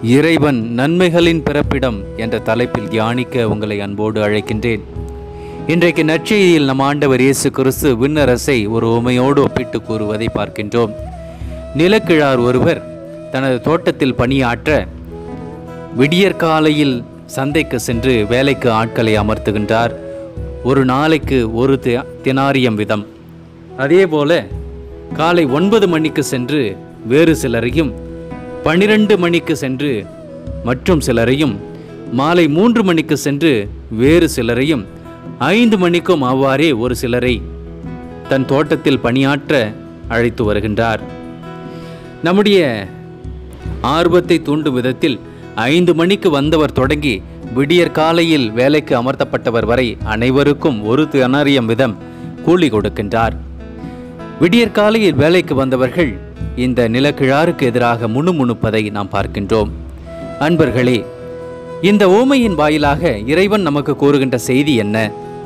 இறைவன் நன்மைகளின் பிறப்பிடம் என்ற தலைப்பில் தியானிக்க உங்களை அன்போடு அழைக்கின்றேன் இன்றைக்கு நற்செய்தியில் நம் ஆண்டவர் இயேசு கிறிஸ்து விண்ணரசை ஒரு உமையோடு ஒப்பிட்டு கூறுவதை பார்க்கின்றோம் நிலக்கிழார் ஒருவர் தனது தோட்டத்தில் பணியாற்ற விடியற்காலையில் சந்தைக்கு சென்று வேலைக்கு ஆட்களை அமர்த்துகின்றார் ஒரு நாளைக்கு ஒரு தி- தினாரியம் விதம் அதேபோல காலை ஒன்பது மணிக்கு சென்று வேறு சிலரையும் பனிரெண்டு மணிக்கு சென்று மற்றும் சிலரையும் மாலை மூன்று மணிக்கு சென்று வேறு சிலரையும் ஐந்து மணிக்கும் அவ்வாறே ஒரு சிலரை தன் தோட்டத்தில் பணியாற்ற அழைத்து வருகின்றார் நம்முடைய ஆர்வத்தை தூண்டும் விதத்தில் ஐந்து மணிக்கு வந்தவர் தொடங்கி விடியற் காலையில் வேலைக்கு அமர்த்தப்பட்டவர் வரை அனைவருக்கும் ஒரு தினாரியம் விதம் கூலி கொடுக்கின்றார் விடியற் காலையில் வேலைக்கு வந்தவர்கள் இந்த நிலக்கிழாருக்கு எதிராக முணுமுணுப்பதை நாம் பார்க்கின்றோம் அன்பர்களே இந்த ஓமையின் வாயிலாக இறைவன் நமக்கு கூறுகின்ற செய்தி என்ன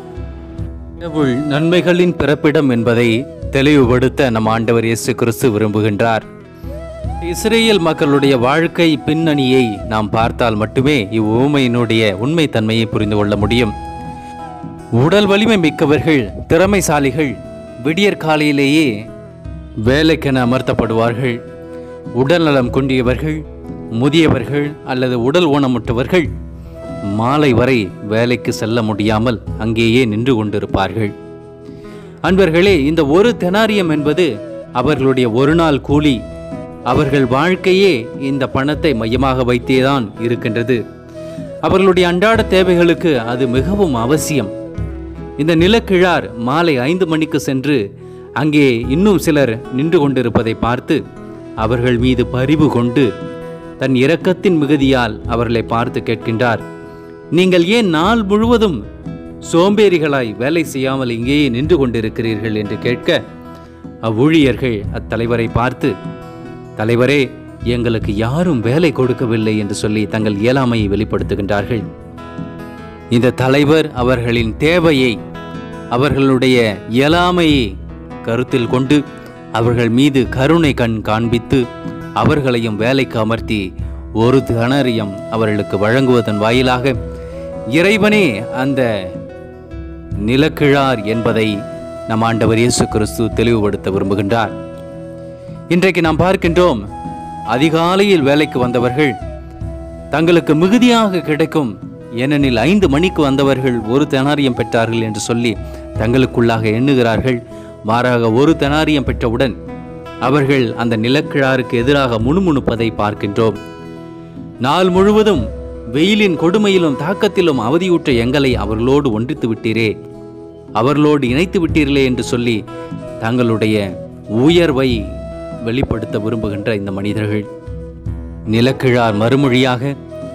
கடவுள் நன்மைகளின் பிறப்பிடம் என்பதை தெளிவுபடுத்த நம் ஆண்டவர் இயேசு கிறிஸ்து விரும்புகின்றார் இஸ்ரேல் மக்களுடைய வாழ்க்கை பின்னணியை நாம் பார்த்தால் மட்டுமே இவ்வுமையினுடைய உண்மைத்தன்மையை புரிந்து கொள்ள முடியும் உடல் வலிமை மிக்கவர்கள் திறமைசாலிகள் விடியற் காலையிலேயே வேலைக்கென அமர்த்தப்படுவார்கள் உடல்நலம் குன்றியவர்கள் முதியவர்கள் அல்லது உடல் ஊனமுற்றவர்கள் மாலை வரை வேலைக்கு செல்ல முடியாமல் அங்கேயே நின்று கொண்டிருப்பார்கள் அன்பர்களே இந்த ஒரு தெனாரியம் என்பது அவர்களுடைய ஒரு நாள் கூலி அவர்கள் வாழ்க்கையே இந்த பணத்தை மையமாக வைத்தேதான் இருக்கின்றது அவர்களுடைய அன்றாட தேவைகளுக்கு அது மிகவும் அவசியம் இந்த நிலக்கிழார் மாலை ஐந்து மணிக்கு சென்று அங்கே இன்னும் சிலர் நின்று கொண்டிருப்பதை பார்த்து அவர்கள் மீது பரிவு கொண்டு தன் இரக்கத்தின் மிகுதியால் அவர்களை பார்த்து கேட்கின்றார் நீங்கள் ஏன் நாள் முழுவதும் சோம்பேறிகளாய் வேலை செய்யாமல் இங்கேயே நின்று கொண்டிருக்கிறீர்கள் என்று கேட்க அவ்வூழியர்கள் அத்தலைவரை பார்த்து தலைவரே எங்களுக்கு யாரும் வேலை கொடுக்கவில்லை என்று சொல்லி தங்கள் இயலாமையை வெளிப்படுத்துகின்றார்கள் இந்த தலைவர் அவர்களின் தேவையை அவர்களுடைய இயலாமையை கருத்தில் கொண்டு அவர்கள் மீது கருணை கண் காண்பித்து அவர்களையும் வேலைக்கு அமர்த்தி ஒரு தனரியம் அவர்களுக்கு வழங்குவதன் வாயிலாக இறைவனே அந்த நிலக்கிழார் என்பதை நம் ஆண்டவர் இயேசு கிறிஸ்து தெளிவுபடுத்த விரும்புகின்றார் இன்றைக்கு நாம் பார்க்கின்றோம் அதிகாலையில் வேலைக்கு வந்தவர்கள் தங்களுக்கு மிகுதியாக கிடைக்கும் ஏனெனில் ஐந்து மணிக்கு வந்தவர்கள் ஒரு தெனாரியம் பெற்றார்கள் என்று சொல்லி தங்களுக்குள்ளாக எண்ணுகிறார்கள் மாறாக ஒரு தெனாரியம் பெற்றவுடன் அவர்கள் அந்த நிலக்கிழாருக்கு எதிராக முணுமுணுப்பதை பார்க்கின்றோம் நாள் முழுவதும் வெயிலின் கொடுமையிலும் தாக்கத்திலும் அவதியுற்ற எங்களை அவர்களோடு ஒன்றித்து விட்டீரே அவர்களோடு இணைத்து விட்டீர்களே என்று சொல்லி தங்களுடைய உயர்வை வெளிப்படுத்த விரும்புகின்ற இந்த மனிதர்கள் நிலக்கிழார் மறுமொழியாக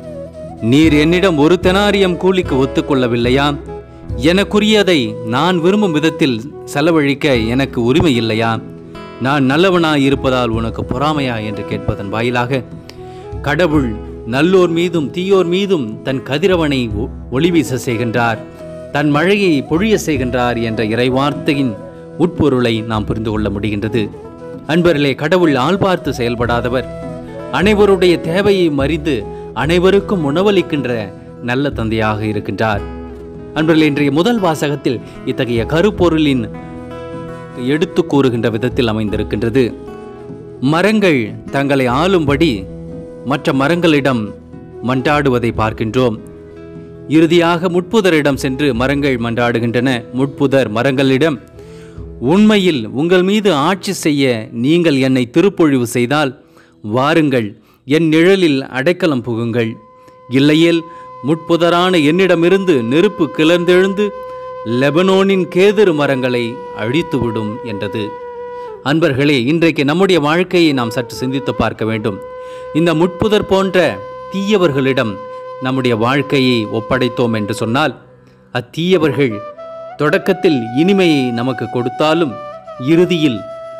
நீர் என்னிடம் ஒரு தெனாரியம் கூலிக்கு ஒத்துக்கொள்ளவில்லையா எனக்குரியதை நான் விரும்பும் விதத்தில் செலவழிக்க எனக்கு உரிமை இல்லையா நான் நல்லவனாய் இருப்பதால் உனக்கு பொறாமையா என்று கேட்பதன் வாயிலாக கடவுள் நல்லோர் மீதும் தீயோர் மீதும் தன் கதிரவனை ஒ- ஒளிவீச செய்கின்றார் தன் மழையை பொழிய செய்கின்றார் என்ற இறைவார்த்தையின் உட்பொருளை நாம் புரிந்து கொள்ள முடிகின்றது அன்பர்களே கடவுள் ஆள் பார்த்து செயல்படாதவர் அனைவருடைய தேவையை மறிந்து அனைவருக்கும் உணவளிக்கின்ற நல்ல தந்தையாக இருக்கின்றார் அன்பர்களே இன்றைய முதல் வாசகத்தில் இத்தகைய கருப்பொருளின் எடுத்து கூறுகின்ற விதத்தில் அமைந்திருக்கின்றது மரங்கள் தங்களை ஆளும்படி மற்ற மரங்களிடம் மன்றாடுவதை பார்க்கின்றோம் இறுதியாக முட்புதரிடம் சென்று மரங்கள் மன்றாடுகின்றன முட்புதர் மரங்களிடம் உண்மையில் உங்கள் மீது ஆட்சி செய்ய நீங்கள் என்னை திருப்பொழிவு செய்தால் வாருங்கள் என் நிழலில் அடைக்கலம் புகுங்கள் இல்லையேல் முட்புதரான என்னிடமிருந்து நெருப்பு கிளர்ந்தெழுந்து லெபனோனின் கேதுரு மரங்களை அழித்துவிடும் என்றது அன்பர்களே இன்றைக்கு நம்முடைய வாழ்க்கையை நாம் சற்று சிந்தித்து பார்க்க வேண்டும் இந்த முட்புதர் போன்ற தீயவர்களிடம் நம்முடைய வாழ்க்கையை ஒப்படைத்தோம் என்று சொன்னால் அத்தீயவர்கள் தொடக்கத்தில் இனிமையை நமக்கு கொடுத்தாலும் இறுதியில்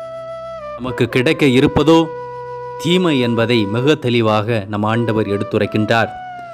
நமக்கு கிடைக்க இருப்பதோ தீமை என்பதை மிக தெளிவாக நம் ஆண்டவர் எடுத்துரைக்கின்றார்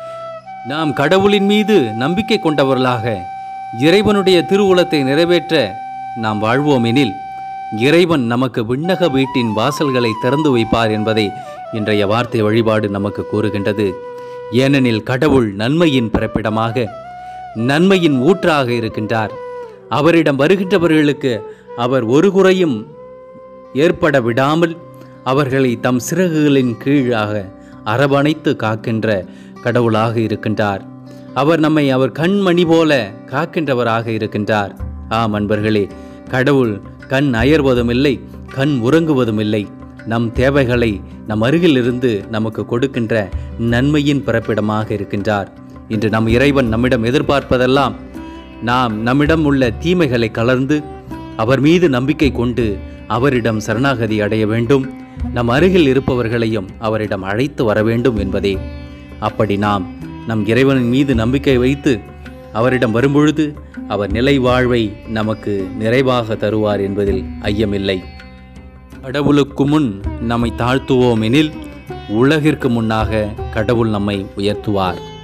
நாம் கடவுளின் மீது நம்பிக்கை கொண்டவர்களாக இறைவனுடைய திருவுளத்தை நிறைவேற்ற நாம் வாழ்வோமெனில் இறைவன் நமக்கு விண்ணக வீட்டின் வாசல்களை திறந்து வைப்பார் என்பதை இன்றைய வார்த்தை வழிபாடு நமக்கு கூறுகின்றது ஏனெனில் கடவுள் நன்மையின் பிறப்பிடமாக நன்மையின் ஊற்றாக இருக்கின்றார் அவரிடம் வருகின்றவர்களுக்கு அவர் ஒரு குறையும் ஏற்பட விடாமல் அவர்களை தம் சிறகுகளின் கீழாக அரவணைத்து காக்கின்ற கடவுளாக இருக்கின்றார் அவர் நம்மை அவர் கண்மணி போல காக்கின்றவராக இருக்கின்றார் ஆம் அன்பர்களே கடவுள் கண் அயர்வதும் இல்லை கண் உறங்குவதும் இல்லை நம் தேவைகளை நம் அருகில் இருந்து நமக்கு கொடுக்கின்ற நன்மையின் பிறப்பிடமாக இருக்கின்றார் இன்று நம் இறைவன் நம்மிடம் எதிர்பார்ப்பதெல்லாம் நாம் நம்மிடம் உள்ள தீமைகளை கலர்ந்து அவர் மீது நம்பிக்கை கொண்டு அவரிடம் சரணாகதி அடைய வேண்டும் நம் அருகில் இருப்பவர்களையும் அவரிடம் அழைத்து வர வேண்டும் என்பதே அப்படி நாம் நம் இறைவனின் மீது நம்பிக்கை வைத்து அவரிடம் வரும்பொழுது அவர் நிலை வாழ்வை நமக்கு நிறைவாக தருவார் என்பதில் ஐயமில்லை கடவுளுக்கு முன் நம்மை தாழ்த்துவோம் எனில் உலகிற்கு முன்னாக கடவுள் நம்மை உயர்த்துவார்